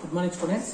good morning students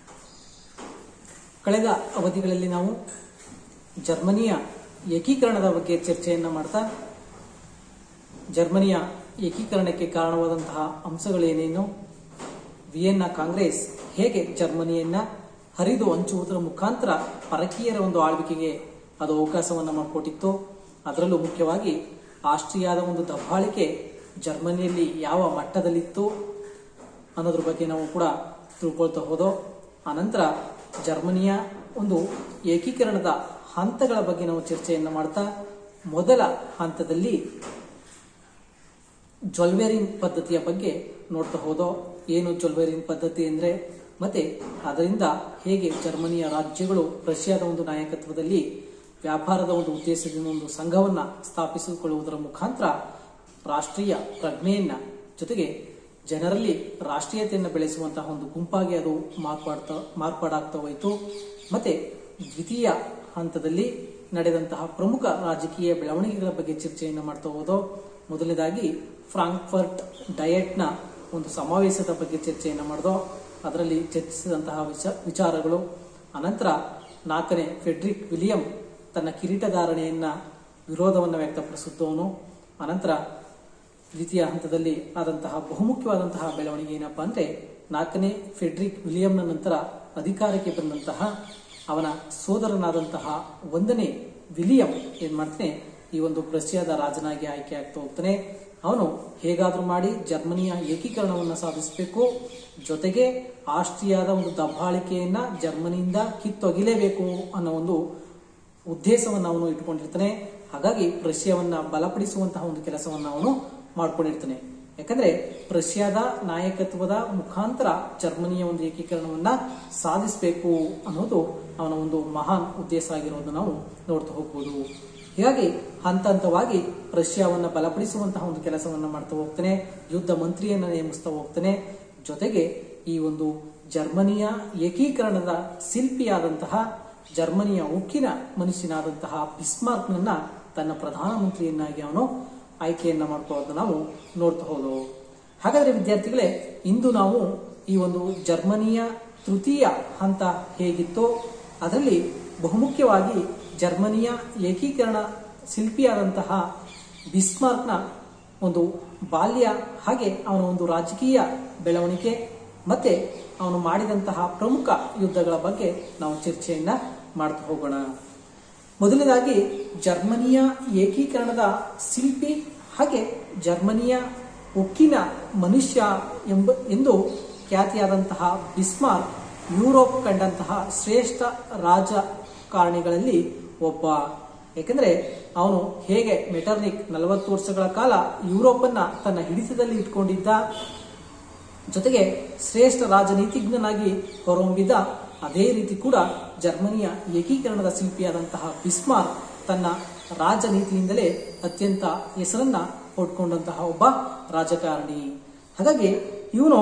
ಕಳೆದ ಅವಧಿಗಳಲ್ಲಿ ನಾವು ಜರ್ಮನಿಯ ಏಕೀಕರಣದ ಬಗ್ಗೆ ಚರ್ಚೆಯನ್ನ ಮಾಡ್ತಾ ಜರ್ಮನಿಯ ಏಕೀಕರಣಕ್ಕೆ ಕಾರಣವಾದಂತಹ ಅಂಶಗಳೇನೇನು ವಿಯೆನ್ನ ಕಾಂಗ್ರೆಸ್ ಹೇಗೆ ಜರ್ಮನಿಯನ್ನ ಹರಿದು ಹಂಚುವುದರ ಮುಖಾಂತರ ಪರಕೀಯರ ಒಂದು ಆಳ್ವಿಕೆಗೆ ಅದು ಅವಕಾಶವನ್ನ ಮಾಡಿಕೊಟ್ಟಿತ್ತು ಅದರಲ್ಲೂ ಮುಖ್ಯವಾಗಿ ಆಸ್ಟ್ರಿಯಾದ ಒಂದು ದಬ್ಬಾಳಿಕೆ ಜರ್ಮನಿಯಲ್ಲಿ ಯಾವ ಮಟ್ಟದಲ್ಲಿತ್ತು ಅನ್ನೋದ್ರ ಬಗ್ಗೆ ನಾವು ಕೂಡ ತಿಳ್ಕೊಳ್ತಾ ಹೋದೋ ಆನಂತರ ಜರ್ಮನಿಯ ಒಂದು ಏಕೀಕರಣದ ಹಂತಗಳ ಬಗ್ಗೆ ನಾವು ಚರ್ಚೆಯನ್ನು ಮಾಡ್ತಾ ಮೊದಲ ಹಂತದಲ್ಲಿ ಜ್ವಲ್ವೆರಿನ್ ಪದ್ಧತಿಯ ಬಗ್ಗೆ ನೋಡ್ತಾ ಹೋದೋ ಏನು ಜ್ವಲ್ವೆರಿನ್ ಪದ್ಧತಿ ಅಂದ್ರೆ ಮತ್ತೆ ಅದರಿಂದ ಹೇಗೆ ಜರ್ಮನಿಯ ರಾಜ್ಯಗಳು ರಷ್ಯಾದ ಒಂದು ನಾಯಕತ್ವದಲ್ಲಿ ವ್ಯಾಪಾರದ ಒಂದು ಉದ್ದೇಶದಿಂದ ಒಂದು ಸಂಘವನ್ನ ಸ್ಥಾಪಿಸಿಕೊಳ್ಳುವುದರ ಮುಖಾಂತರ ರಾಷ್ಟ್ರೀಯ ಪ್ರಜ್ಞೆಯನ್ನ ಜೊತೆಗೆ ಜನರಲ್ಲಿ ರಾಷ್ಟ್ರೀಯತೆಯನ್ನು ಬೆಳೆಸುವಂತಹ ಒಂದು ಗುಂಪಾಗಿ ಅದು ಮಾರ್ಪಾಡ್ತಾ ಮಾರ್ಪಾಡಾಗ್ತಾ ಹೋಯಿತು ಮತ್ತೆ ದ್ವಿತೀಯ ಹಂತದಲ್ಲಿ ನಡೆದಂತಹ ಪ್ರಮುಖ ರಾಜಕೀಯ ಬೆಳವಣಿಗೆಗಳ ಬಗ್ಗೆ ಚರ್ಚೆಯನ್ನು ಮಾಡ್ತಾ ಹೋದೋ ಮೊದಲನೇದಾಗಿ ಫ್ರಾಂಕ್ಫರ್ಟ್ ಡಯಟ್ನ ಒಂದು ಸಮಾವೇಶದ ಬಗ್ಗೆ ಚರ್ಚೆಯನ್ನು ಮಾಡಿದೋ ಅದರಲ್ಲಿ ಚರ್ಚಿಸಿದಂತಹ ವಿಚ- ವಿಚಾರಗಳು ಅನಂತರ ನಾಲ್ಕನೇ ಫೆಡ್ರಿಕ್ ವಿಲಿಯಂ ತನ್ನ ಕಿರೀಟಧಾರಣೆಯನ್ನ ವಿರೋಧವನ್ನು ವ್ಯಕ್ತಪಡಿಸುತ್ತವನು ಅನಂತರ ದ್ವಿತೀಯ ಹಂತದಲ್ಲಿ ಆದಂತಹ ಬಹುಮುಖ್ಯವಾದಂತಹ ಬೆಳವಣಿಗೆ ಏನಪ್ಪಾ ಅಂದ್ರೆ ನಾಲ್ಕನೇ ಫೆಡ್ರಿಕ್ ವಿಲಿಯಂನ ನಂತರ ಅಧಿಕಾರಕ್ಕೆ ಬಂದಂತಹ ಅವನ ಸೋದರನಾದಂತಹ ಒಂದನೇ ವಿಲಿಯಂ ಏನ್ ಮಾಡ್ತಾನೆ ಈ ಒಂದು ರಷ್ಯಾದ ರಾಜನಾಗಿ ಆಯ್ಕೆ ಆಗ್ತಾ ಹೋಗ್ತಾನೆ ಅವನು ಹೇಗಾದ್ರೂ ಮಾಡಿ ಜರ್ಮನಿಯ ಏಕೀಕರಣವನ್ನ ಸಾಧಿಸಬೇಕು ಜೊತೆಗೆ ಆಸ್ಟ್ರಿಯಾದ ಒಂದು ದಬ್ಬಾಳಿಕೆಯನ್ನ ಜರ್ಮನಿಯಿಂದ ಕಿತ್ತೊಗಿಲೇಬೇಕು ಅನ್ನೋ ಒಂದು ಉದ್ದೇಶವನ್ನು ಅವನು ಇಟ್ಕೊಂಡಿರ್ತಾನೆ ಹಾಗಾಗಿ ರಷ್ಯಾವನ್ನ ಬಲಪಡಿಸುವಂತಹ ಒಂದು ಕೆಲಸವನ್ನ ಅವನು ಮಾಡ್ಕೊಂಡಿರ್ತಾನೆ ಯಾಕಂದ್ರೆ ರಷ್ಯಾದ ನಾಯಕತ್ವದ ಮುಖಾಂತರ ಜರ್ಮನಿಯ ಒಂದು ಏಕೀಕರಣವನ್ನ ಸಾಧಿಸಬೇಕು ಅನ್ನೋದು ಅವನ ಒಂದು ಮಹಾನ್ ಉದ್ದೇಶ ಆಗಿರೋದನ್ನ ನಾವು ನೋಡ್ತಾ ಹೋಗ್ಬೋದು ಹೀಗಾಗಿ ಹಂತ ಹಂತವಾಗಿ ರಷ್ಯಾವನ್ನ ಬಲಪಡಿಸುವಂತಹ ಒಂದು ಕೆಲಸವನ್ನ ಮಾಡ್ತಾ ಹೋಗ್ತಾನೆ ಯುದ್ಧ ಮಂತ್ರಿಯನ್ನ ನೇಮಿಸ್ತಾ ಹೋಗ್ತಾನೆ ಜೊತೆಗೆ ಈ ಒಂದು ಜರ್ಮನಿಯ ಏಕೀಕರಣದ ಶಿಲ್ಪಿಯಾದಂತಹ ಜರ್ಮನಿಯ ಉಕ್ಕಿನ ಮನುಷ್ಯನಾದಂತಹ ಬಿಸ್ಮಾರ್ಕ್ನನ್ನ ತನ್ನ ಪ್ರಧಾನಮಂತ್ರಿಯನ್ನಾಗಿ ಅವನು ಆಯ್ಕೆಯನ್ನ ಮಾಡ್ಕೊಳ್ಳೋದನ್ನ ನಾವು ನೋಡ್ತಾ ಹೋದವು ಹಾಗಾದ್ರೆ ವಿದ್ಯಾರ್ಥಿಗಳೇ ಇಂದು ನಾವು ಈ ಒಂದು ಜರ್ಮನಿಯ ತೃತೀಯ ಹಂತ ಹೇಗಿತ್ತೋ ಅದರಲ್ಲಿ ಬಹುಮುಖ್ಯವಾಗಿ ಜರ್ಮನಿಯ ಏಕೀಕರಣ ಶಿಲ್ಪಿಯಾದಂತಹ ಬಿಸ್ಮಾರ್ಕ್ನ ಒಂದು ಬಾಲ್ಯ ಹಾಗೆ ಅವನ ಒಂದು ರಾಜಕೀಯ ಬೆಳವಣಿಗೆ ಮತ್ತೆ ಅವನು ಮಾಡಿದಂತಹ ಪ್ರಮುಖ ಯುದ್ಧಗಳ ಬಗ್ಗೆ ನಾವು ಚರ್ಚೆಯನ್ನ ಮಾಡ್ತಾ ಹೋಗೋಣ ಮೊದಲನೇದಾಗಿ ಜರ್ಮನಿಯ ಏಕೀಕರಣದ ಶಿಲ್ಪಿ ಹಾಗೆ ಜರ್ಮನಿಯ ಉಕ್ಕಿನ ಮನುಷ್ಯ ಎಂಬ ಎಂದು ಖ್ಯಾತಿಯಾದಂತಹ ಬಿಸ್ಮಾರ್ಕ್ ಯುರೋಪ್ ಕಂಡಂತಹ ಶ್ರೇಷ್ಠ ರಾಜಕಾರಣಿಗಳಲ್ಲಿ ಒಬ್ಬ ಯಾಕಂದ್ರೆ ಅವನು ಹೇಗೆ ಮೆಟರ್ನಿಕ್ ನಲವತ್ತು ವರ್ಷಗಳ ಕಾಲ ಯುರೋಪ್ ಅನ್ನ ತನ್ನ ಹಿಡಿತದಲ್ಲಿ ಇಟ್ಕೊಂಡಿದ್ದ ಜೊತೆಗೆ ಶ್ರೇಷ್ಠ ರಾಜನೀತಿಜ್ಞನಾಗಿ ಹೊರಹೊಮ್ಮಿದ ಅದೇ ರೀತಿ ಕೂಡ ಜರ್ಮನಿಯ ಏಕೀಕರಣದ ಶಿಲ್ಪಿಯಾದಂತಹ ಬಿಸ್ಮಾರ್ಕ್ ತನ್ನ ರಾಜನೀತಿಯಿಂದಲೇ ಅತ್ಯಂತ ಹೆಸರನ್ನ ಪಡ್ಕೊಂಡಂತಹ ಒಬ್ಬ ರಾಜಕಾರಣಿ ಹಾಗಾಗಿ ಇವನು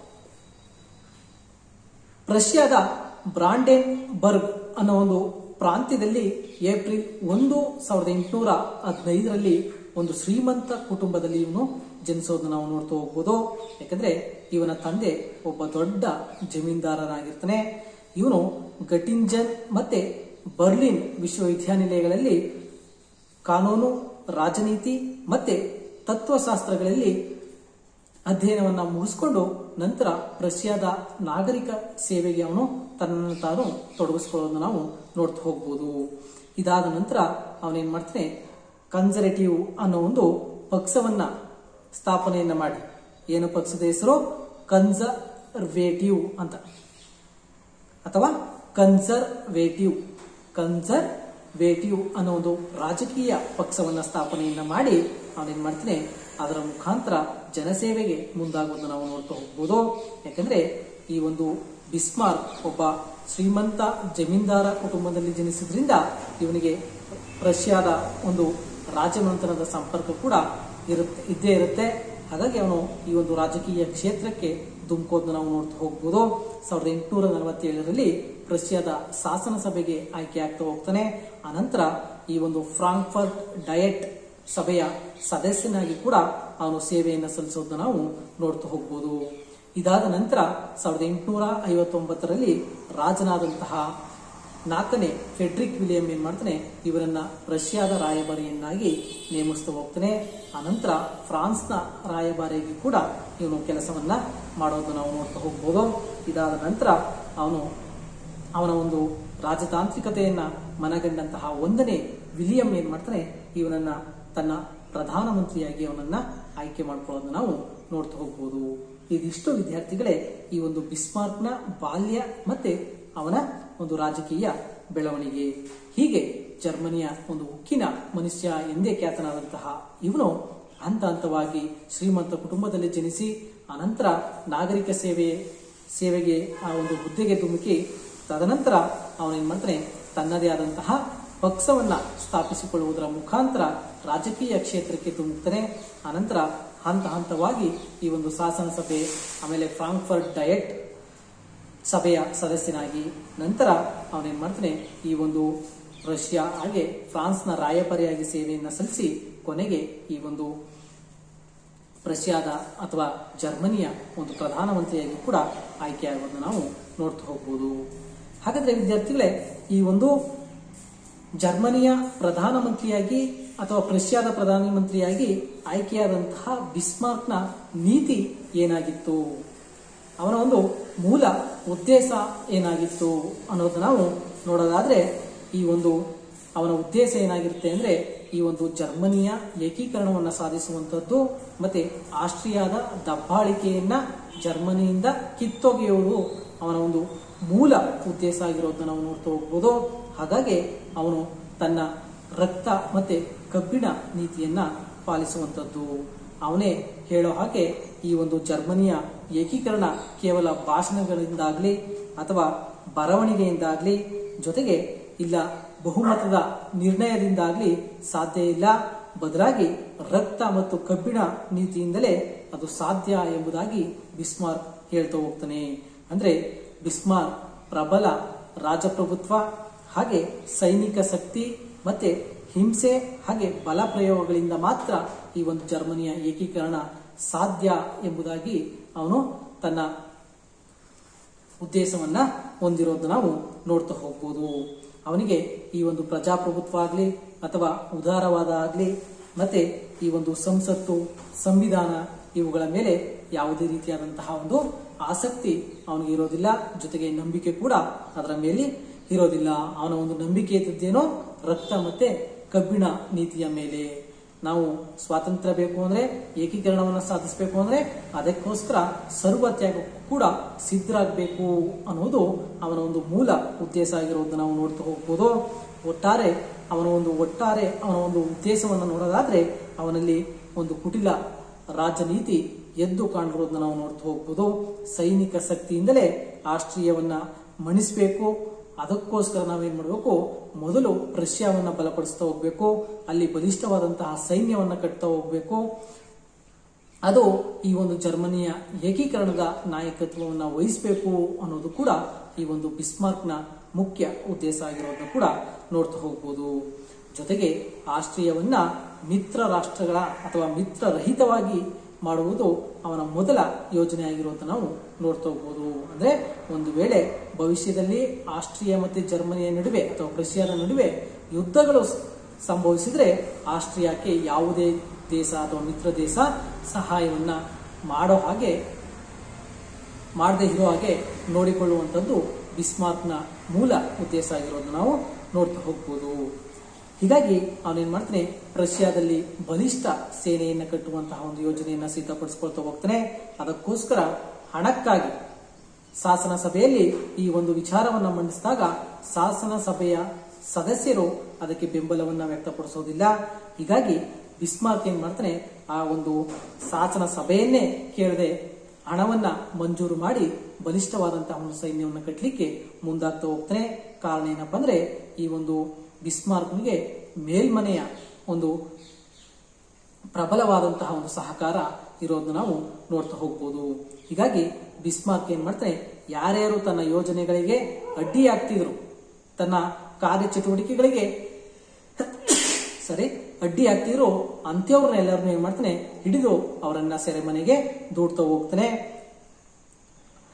ರಷ್ಯಾದ ಬ್ರಾಂಡೆನ್ ಬರ್ಗ್ ಅನ್ನೋ ಒಂದು ಪ್ರಾಂತ್ಯದಲ್ಲಿ ಏಪ್ರಿಲ್ ಒಂದು ಸಾವಿರದ ಎಂಟುನೂರ ಹದಿನೈದರಲ್ಲಿ ಒಂದು ಶ್ರೀಮಂತ ಕುಟುಂಬದಲ್ಲಿ ಇವನು ಜನಿಸೋದನ್ನ ನಾವು ನೋಡ್ತಾ ಹೋಗ್ಬೋದು ಯಾಕಂದ್ರೆ ಇವನ ತಂದೆ ಒಬ್ಬ ದೊಡ್ಡ ಜಮೀನ್ದಾರನಾಗಿರ್ತಾನೆ ಇವನು ಗಟಿಂಜನ್ ಮತ್ತೆ ಬರ್ಲಿನ್ ವಿಶ್ವವಿದ್ಯಾನಿಲಯಗಳಲ್ಲಿ ಕಾನೂನು ರಾಜನೀತಿ ಮತ್ತೆ ತತ್ವಶಾಸ್ತ್ರಗಳಲ್ಲಿ ಅಧ್ಯಯನವನ್ನ ಮುಗಿಸ್ಕೊಂಡು ನಂತರ ರಷ್ಯಾದ ನಾಗರಿಕ ಸೇವೆಗೆ ಅವನು ತನ್ನನ್ನು ತಾನು ತೊಡಗಿಸ್ಕೊಳ್ಳೋದನ್ನ ನಾವು ನೋಡ್ತಾ ಹೋಗ್ಬೋದು ಇದಾದ ನಂತರ ಅವನೇನ್ ಮಾಡ್ತಾನೆ ಕನ್ಸರ್ವೇಟಿವ್ ಅನ್ನೋ ಒಂದು ಪಕ್ಷವನ್ನ ಸ್ಥಾಪನೆಯನ್ನ ಮಾಡಿ ಏನು ಪಕ್ಷದ ಹೆಸರು ಕನ್ಸರ್ವೇಟಿವ್ ಅಂತ ಅಥವಾ ಕನ್ಸರ್ವೇಟಿವ್ ಕನ್ಸರ್ವೇಟಿವ್ ಅನ್ನೋ ಒಂದು ರಾಜಕೀಯ ಪಕ್ಷವನ್ನ ಸ್ಥಾಪನೆಯನ್ನ ಮಾಡಿ ಅವನೇನ್ ಮಾಡ್ತಾನೆ ಅದರ ಮುಖಾಂತರ ಜನಸೇವೆಗೆ ಮುಂದಾಗುವುದನ್ನು ನಾವು ನೋಡ್ತಾ ಹೋಗ್ಬೋದು ಯಾಕಂದ್ರೆ ಈ ಒಂದು ಬಿಸ್ಮಾರ್ಕ್ ಒಬ್ಬ ಶ್ರೀಮಂತ ಜಮೀನ್ದಾರ ಕುಟುಂಬದಲ್ಲಿ ಜನಿಸಿದ್ರಿಂದ ಇವನಿಗೆ ರಷ್ಯಾದ ಒಂದು ರಾಜಮಂತ್ರನದ ಸಂಪರ್ಕ ಕೂಡ ಇರುತ್ತೆ ಇದ್ದೇ ಇರುತ್ತೆ ಹಾಗಾಗಿ ಅವನು ಈ ಒಂದು ರಾಜಕೀಯ ಕ್ಷೇತ್ರಕ್ಕೆ ಧುಮುಕೋದನ್ನ ನಾವು ನೋಡ್ತಾ ಹೋಗ್ಬೋದು ಸಾವಿರದ ಎಂಟುನೂರ ನಲವತ್ತೇಳರಲ್ಲಿ ರಷ್ಯಾದ ಶಾಸನ ಸಭೆಗೆ ಆಯ್ಕೆ ಆಗ್ತಾ ಹೋಗ್ತಾನೆ ಅನಂತರ ಈ ಒಂದು ಫ್ರಾಂಕ್ಫರ್ಟ್ ಡಯಟ್ ಸಭೆಯ ಸದಸ್ಯನಾಗಿ ಕೂಡ ಅವನು ಸೇವೆಯನ್ನು ಸಲ್ಲಿಸೋದನ್ನ ನಾವು ನೋಡ್ತಾ ಹೋಗ್ಬೋದು ಇದಾದ ನಂತರ ಸಾವಿರದ ಎಂಟುನೂರ ಐವತ್ತೊಂಬತ್ತರಲ್ಲಿ ರಾಜನಾದಂತಹ ನಾಲ್ಕನೇ ಫೆಡ್ರಿಕ್ ವಿಲಿಯಂ ಏನ್ ಮಾಡ್ತಾನೆ ಇವರನ್ನ ರಷ್ಯಾದ ರಾಯಭಾರಿಯನ್ನಾಗಿ ನೇಮಿಸ್ತಾ ಹೋಗ್ತಾನೆ ಆನಂತರ ಫ್ರಾನ್ಸ್ನ ರಾಯಭಾರಿಯಾಗಿ ಕೂಡ ಇವನು ಕೆಲಸವನ್ನ ಮಾಡೋದು ನಾವು ನೋಡ್ತಾ ಹೋಗ್ಬೋದು ಇದಾದ ನಂತರ ಅವನು ಅವನ ಒಂದು ರಾಜತಾಂತ್ರಿಕತೆಯನ್ನ ಮನಗಂಡಂತಹ ಒಂದನೇ ವಿಲಿಯಂ ಏನ್ ಮಾಡ್ತಾನೆ ಇವನನ್ನ ತನ್ನ ಪ್ರಧಾನಮಂತ್ರಿಯಾಗಿ ಅವನನ್ನ ಆಯ್ಕೆ ಮಾಡ್ಕೊಳ್ಳೋದನ್ನ ನಾವು ನೋಡ್ತಾ ಹೋಗ್ಬೋದು ಇದಿಷ್ಟು ವಿದ್ಯಾರ್ಥಿಗಳೇ ಈ ಒಂದು ಬಿಸ್ಮಾರ್ಕ್ನ ಬಾಲ್ಯ ಮತ್ತೆ ಅವನ ಒಂದು ರಾಜಕೀಯ ಬೆಳವಣಿಗೆ ಹೀಗೆ ಜರ್ಮನಿಯ ಒಂದು ಉಕ್ಕಿನ ಮನುಷ್ಯ ಎಂದೇ ಖ್ಯಾತನಾದಂತಹ ಇವನು ಹಂತ ಹಂತವಾಗಿ ಶ್ರೀಮಂತ ಕುಟುಂಬದಲ್ಲಿ ಜನಿಸಿ ಅನಂತರ ನಾಗರಿಕ ಸೇವೆ ಸೇವೆಗೆ ಆ ಒಂದು ಹುದ್ದೆಗೆ ಧುಮುಕಿ ತದನಂತರ ಅವನೇನ್ ಮಾಡ್ತಾನೆ ತನ್ನದೇ ಆದಂತಹ ಪಕ್ಷವನ್ನ ಸ್ಥಾಪಿಸಿಕೊಳ್ಳುವುದರ ಮುಖಾಂತರ ರಾಜಕೀಯ ಕ್ಷೇತ್ರಕ್ಕೆ ಧುಮುಕ್ತಾನೆ ಅನಂತರ ಹಂತ ಹಂತವಾಗಿ ಈ ಒಂದು ಶಾಸನ ಸಭೆ ಆಮೇಲೆ ಫ್ರಾಂಕ್ಫರ್ಟ್ ಡಯಟ್ ಸಭೆಯ ಸದಸ್ಯನಾಗಿ ನಂತರ ಅವನೇನ್ ಮಾಡ್ತಾನೆ ಈ ಒಂದು ರಷ್ಯಾ ಹಾಗೆ ಫ್ರಾನ್ಸ್ನ ರಾಯಭಾರಿಯಾಗಿ ಸೇವೆಯನ್ನ ಸಲ್ಲಿಸಿ ಕೊನೆಗೆ ಈ ಒಂದು ರಷ್ಯಾದ ಅಥವಾ ಜರ್ಮನಿಯ ಒಂದು ಪ್ರಧಾನಮಂತ್ರಿಯಾಗಿ ಕೂಡ ಆಯ್ಕೆಯಾಗೋದನ್ನ ನಾವು ನೋಡ್ತಾ ಹೋಗ್ಬೋದು ಹಾಗಾದ್ರೆ ವಿದ್ಯಾರ್ಥಿಗಳೇ ಈ ಒಂದು ಜರ್ಮನಿಯ ಪ್ರಧಾನಮಂತ್ರಿಯಾಗಿ ಅಥವಾ ರಷ್ಯಾದ ಪ್ರಧಾನಮಂತ್ರಿಯಾಗಿ ಆಯ್ಕೆಯಾದಂತಹ ಬಿಸ್ಮಾರ್ಕ್ನ ನೀತಿ ಏನಾಗಿತ್ತು ಅವನ ಒಂದು ಮೂಲ ಉದ್ದೇಶ ಏನಾಗಿತ್ತು ಅನ್ನೋದು ನಾವು ನೋಡೋದಾದ್ರೆ ಈ ಒಂದು ಅವನ ಉದ್ದೇಶ ಏನಾಗಿರುತ್ತೆ ಅಂದ್ರೆ ಈ ಒಂದು ಜರ್ಮನಿಯ ಏಕೀಕರಣವನ್ನು ಸಾಧಿಸುವಂತದ್ದು ಮತ್ತೆ ಆಸ್ಟ್ರಿಯಾದ ದಬ್ಬಾಳಿಕೆಯನ್ನ ಜರ್ಮನಿಯಿಂದ ಕಿತ್ತೊಗೆಯುವುದು ಅವನ ಒಂದು ಮೂಲ ಉದ್ದೇಶ ಆಗಿರೋದನ್ನ ನಾವು ನೋಡ್ತಾ ಹೋಗ್ಬೋದು ಹಾಗಾಗಿ ಅವನು ತನ್ನ ರಕ್ತ ಮತ್ತೆ ಕಬ್ಬಿಣ ನೀತಿಯನ್ನ ಪಾಲಿಸುವಂತದ್ದು ಅವನೇ ಹೇಳೋ ಹಾಗೆ ಈ ಒಂದು ಜರ್ಮನಿಯ ಏಕೀಕರಣ ಕೇವಲ ಭಾಷಣಗಳಿಂದಾಗ್ಲಿ ಅಥವಾ ಬರವಣಿಗೆಯಿಂದಾಗ್ಲಿ ಜೊತೆಗೆ ಇಲ್ಲ ಬಹುಮತದ ನಿರ್ಣಯದಿಂದಾಗ್ಲಿ ಸಾಧ್ಯ ಇಲ್ಲ ಬದಲಾಗಿ ರಕ್ತ ಮತ್ತು ಕಬ್ಬಿಣ ನೀತಿಯಿಂದಲೇ ಅದು ಸಾಧ್ಯ ಎಂಬುದಾಗಿ ಬಿಸ್ಮಾರ್ಕ್ ಹೇಳ್ತಾ ಹೋಗ್ತಾನೆ ಅಂದ್ರೆ ಬಿಸ್ಮಾರ್ಕ್ ಪ್ರಬಲ ರಾಜಪ್ರಭುತ್ವ ಹಾಗೆ ಸೈನಿಕ ಶಕ್ತಿ ಮತ್ತೆ ಹಿಂಸೆ ಹಾಗೆ ಬಲ ಪ್ರಯೋಗಗಳಿಂದ ಮಾತ್ರ ಈ ಒಂದು ಜರ್ಮನಿಯ ಏಕೀಕರಣ ಸಾಧ್ಯ ಎಂಬುದಾಗಿ ಅವನು ತನ್ನ ಉದ್ದೇಶವನ್ನ ಹೊಂದಿರೋದು ನಾವು ನೋಡ್ತಾ ಹೋಗ್ಬೋದು ಅವನಿಗೆ ಈ ಒಂದು ಪ್ರಜಾಪ್ರಭುತ್ವ ಆಗ್ಲಿ ಅಥವಾ ಉದಾರವಾದ ಆಗ್ಲಿ ಮತ್ತೆ ಈ ಒಂದು ಸಂಸತ್ತು ಸಂವಿಧಾನ ಇವುಗಳ ಮೇಲೆ ಯಾವುದೇ ರೀತಿಯಾದಂತಹ ಒಂದು ಆಸಕ್ತಿ ಅವನಿಗೆ ಇರೋದಿಲ್ಲ ಜೊತೆಗೆ ನಂಬಿಕೆ ಕೂಡ ಅದರ ಮೇಲೆ ಇರೋದಿಲ್ಲ ಅವನ ಒಂದು ನಂಬಿಕೆ ಇದ್ದದ್ದೇನೋ ರಕ್ತ ಮತ್ತೆ ಕಬ್ಬಿಣ ನೀತಿಯ ಮೇಲೆ ನಾವು ಸ್ವಾತಂತ್ರ್ಯ ಬೇಕು ಅಂದ್ರೆ ಏಕೀಕರಣವನ್ನು ಸಾಧಿಸಬೇಕು ಅಂದ್ರೆ ಅದಕ್ಕೋಸ್ಕರ ಸರ್ವ ತ್ಯಾಗಕ್ಕೂ ಕೂಡ ಸಿದ್ಧರಾಗಬೇಕು ಅನ್ನೋದು ಅವನ ಒಂದು ಮೂಲ ಉದ್ದೇಶ ಆಗಿರೋದನ್ನ ನಾವು ನೋಡ್ತಾ ಹೋಗ್ಬೋದು ಒಟ್ಟಾರೆ ಅವನ ಒಂದು ಒಟ್ಟಾರೆ ಅವನ ಒಂದು ಉದ್ದೇಶವನ್ನು ನೋಡೋದಾದ್ರೆ ಅವನಲ್ಲಿ ಒಂದು ಕುಟಿಲ ರಾಜನೀತಿ ಎದ್ದು ಕಾಣಿರೋದನ್ನ ನಾವು ನೋಡ್ತಾ ಹೋಗ್ಬೋದು ಸೈನಿಕ ಶಕ್ತಿಯಿಂದಲೇ ಆಸ್ಟ್ರಿಯವನ್ನ ಮಣಿಸಬೇಕು ಅದಕ್ಕೋಸ್ಕರ ನಾವೇನ್ ಮಾಡಬೇಕು ಮೊದಲು ರಷ್ಯಾವನ್ನ ಬಲಪಡಿಸ್ತಾ ಹೋಗ್ಬೇಕು ಅಲ್ಲಿ ಬಲಿಷ್ಠವಾದಂತಹ ಸೈನ್ಯವನ್ನ ಕಟ್ತಾ ಹೋಗ್ಬೇಕು ಅದು ಈ ಒಂದು ಜರ್ಮನಿಯ ಏಕೀಕರಣದ ನಾಯಕತ್ವವನ್ನು ವಹಿಸಬೇಕು ಅನ್ನೋದು ಕೂಡ ಈ ಒಂದು ಬಿಸ್ಮಾರ್ಕ್ನ ಮುಖ್ಯ ಉದ್ದೇಶ ಆಗಿರೋದನ್ನ ಕೂಡ ನೋಡ್ತಾ ಹೋಗ್ಬೋದು ಜೊತೆಗೆ ಆಸ್ಟ್ರಿಯವನ್ನ ಮಿತ್ರ ರಾಷ್ಟ್ರಗಳ ಅಥವಾ ಮಿತ್ರರಹಿತವಾಗಿ ಮಾಡುವುದು ಅವನ ಮೊದಲ ಯೋಜನೆ ಆಗಿರೋದನ್ನ ನಾವು ನೋಡ್ತಾ ಹೋಗ್ಬೋದು ಅಂದ್ರೆ ಒಂದು ವೇಳೆ ಭವಿಷ್ಯದಲ್ಲಿ ಆಸ್ಟ್ರಿಯಾ ಮತ್ತೆ ಜರ್ಮನಿಯ ನಡುವೆ ಅಥವಾ ರಷ್ಯಾದ ನಡುವೆ ಯುದ್ಧಗಳು ಸ- ಸಂಭವಿಸಿದ್ರೆ ಆಸ್ಟ್ರಿಯಾಕ್ಕೆ ಯಾವುದೇ ದೇಶ ಅಥವಾ ಮಿತ್ರ ದೇಶ ಸಹಾಯವನ್ನ ಮಾಡೋ ಹಾಗೆ ಮಾಡದೇ ಇರೋ ಹಾಗೆ ನೋಡಿಕೊಳ್ಳುವಂಥದ್ದು ಬಿಸ್ಮಾರ್ಕ್ನ ಮೂಲ ಉದ್ದೇಶ ಆಗಿರೋದನ್ನ ನಾವು ನೋಡ್ತಾ ಹೋಗ್ಬೋದು ಹೀಗಾಗಿ ಅವನೇನ್ ಮಾಡ್ತಾನೆ ರಷ್ಯಾದಲ್ಲಿ ಬಲಿಷ್ಠ ಸೇನೆಯನ್ನ ಕಟ್ಟುವಂತಹ ಒಂದು ಯೋಜನೆಯನ್ನ ಸಿದ್ಧಪಡಿಸ್ಕೊಳ್ತಾ ಹೋಗ್ತಾನೆ ಅದಕ್ಕೋಸ್ಕರ ಹಣಕ್ಕಾಗಿ ಶಾಸನ ಸಭೆಯಲ್ಲಿ ಈ ಒಂದು ವಿಚಾರವನ್ನ ಮಂಡಿಸಿದಾಗ ಶಾಸನ ಸಭೆಯ ಸದಸ್ಯರು ಅದಕ್ಕೆ ಬೆಂಬಲವನ್ನ ವ್ಯಕ್ತಪಡಿಸೋದಿಲ್ಲ ಹೀಗಾಗಿ ಬಿಸ್ಮಾರ್ಕ್ ಏನ್ ಮಾಡ್ತಾನೆ ಆ ಒಂದು ಶಾಸನ ಸಭೆಯನ್ನೇ ಕೇಳದೆ ಹಣವನ್ನ ಮಂಜೂರು ಮಾಡಿ ಬಲಿಷ್ಠವಾದಂತಹ ಒಂದು ಸೈನ್ಯವನ್ನು ಕಟ್ಟಲಿಕ್ಕೆ ಮುಂದಾಗ್ತಾ ಹೋಗ್ತಾನೆ ಕಾರಣ ಏನಪ್ಪಾ ಅಂದ್ರೆ ಈ ಒಂದು ಬಿಸ್ಮಾರ್ಕ್ನಿಗೆ ಮೇಲ್ಮನೆಯ ಒಂದು ಪ್ರಬಲವಾದಂತಹ ಒಂದು ಸಹಕಾರ ಇರೋದನ್ನ ನಾವು ನೋಡ್ತಾ ಹೋಗ್ಬೋದು ಹೀಗಾಗಿ ಬಿಸ್ಮಾರ್ಕ್ ಏನ್ ಮಾಡ್ತಾನೆ ಯಾರ್ಯಾರು ತನ್ನ ಯೋಜನೆಗಳಿಗೆ ಅಡ್ಡಿಯಾಗ್ತಿದ್ರು ತನ್ನ ಕಾರ್ಯಚಟುವಟಿಕೆಗಳಿಗೆ ಸರಿ ಅಡ್ಡಿ ಆಗ್ತಿದ್ರು ಅಂತ್ಯವ್ರನ್ನ ಎಲ್ಲರನ್ನೂ ಏನ್ ಮಾಡ್ತಾನೆ ಹಿಡಿದು ಅವರನ್ನ ಸೆರೆಮನೆಗೆ ದೂಡ್ತಾ ಹೋಗ್ತಾನೆ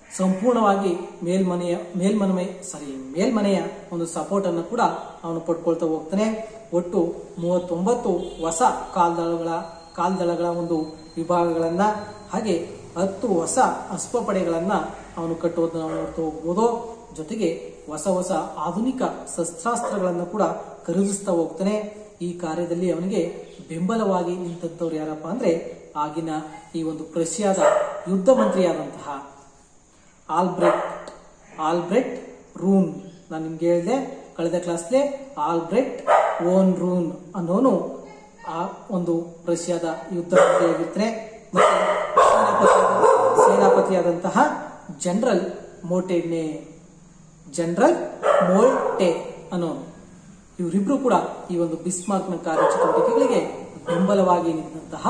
ಸಂಪೂರ್ಣವಾಗಿ ಮೇಲ್ಮನೆಯ ಮೇಲ್ಮನಮೆ ಸಾರಿ ಮೇಲ್ಮನೆಯ ಒಂದು ಸಪೋರ್ಟ್ ಅನ್ನು ಕೂಡ ಅವನು ಪಡ್ಕೊಳ್ತಾ ಹೋಗ್ತಾನೆ ಒಟ್ಟು ಮೂವತ್ತೊಂಬತ್ತು ಹೊಸ ಕಾಲ್ದಳಗಳ ಕಾಲ್ದಳಗಳ ಒಂದು ವಿಭಾಗಗಳನ್ನ ಹಾಗೆ ಹತ್ತು ಹೊಸ ಅಶ್ವಪಡೆಗಳನ್ನ ಅವನು ಕಟ್ಟುವುದನ್ನು ನಾವು ನೋಡ್ತಾ ಹೋಗ್ಬೋದು ಜೊತೆಗೆ ಹೊಸ ಹೊಸ ಆಧುನಿಕ ಶಸ್ತ್ರಾಸ್ತ್ರಗಳನ್ನು ಕೂಡ ಖರೀದಿಸ್ತಾ ಹೋಗ್ತಾನೆ ಈ ಕಾರ್ಯದಲ್ಲಿ ಅವನಿಗೆ ಬೆಂಬಲವಾಗಿ ನಿಂತಂತವ್ರು ಯಾರಪ್ಪ ಅಂದ್ರೆ ಆಗಿನ ಈ ಒಂದು ಪ್ರಷ್ಯಾದ ಯುದ್ಧ ಮಂತ್ರಿಯಾದಂತಹ ಆಲ್ಬ್ರೆಟ್ ಆಲ್ಬ್ರೆಟ್ ರೂನ್ ನಾನು ನಿಮ್ಗೆ ಹೇಳಿದೆ ಕಳೆದ ಕ್ಲಾಸ್ಲೆ ಆಲ್ಬ್ರೆಟ್ ಓನ್ ರೂನ್ ಅನ್ನೋನು ಆ ಒಂದು ರಷ್ಯಾದ ಯುದ್ಧ ಮಂತ್ರಿಯಾಗಿರ್ತಾನೆ ಮತ್ತೆ ಸೇನಾಪತಿ- ಸೇನಾಪತಿಯಾದಂತಹ ಜನರಲ್ ಮೋಟೆಡ್ನೆ ಜನರಲ್ ಮೋಲ್ಟೆ ಅನ್ನೋನು ಇವರಿಬ್ರು ಕೂಡ ಈ ಒಂದು ಬಿಸ್ಮಾರ್ಕ್ನ ಕಾರ್ಯಚಟುವಟಿಕೆಗಳಿಗೆ ಬೆಂಬಲವಾಗಿ ನಿಂತಹ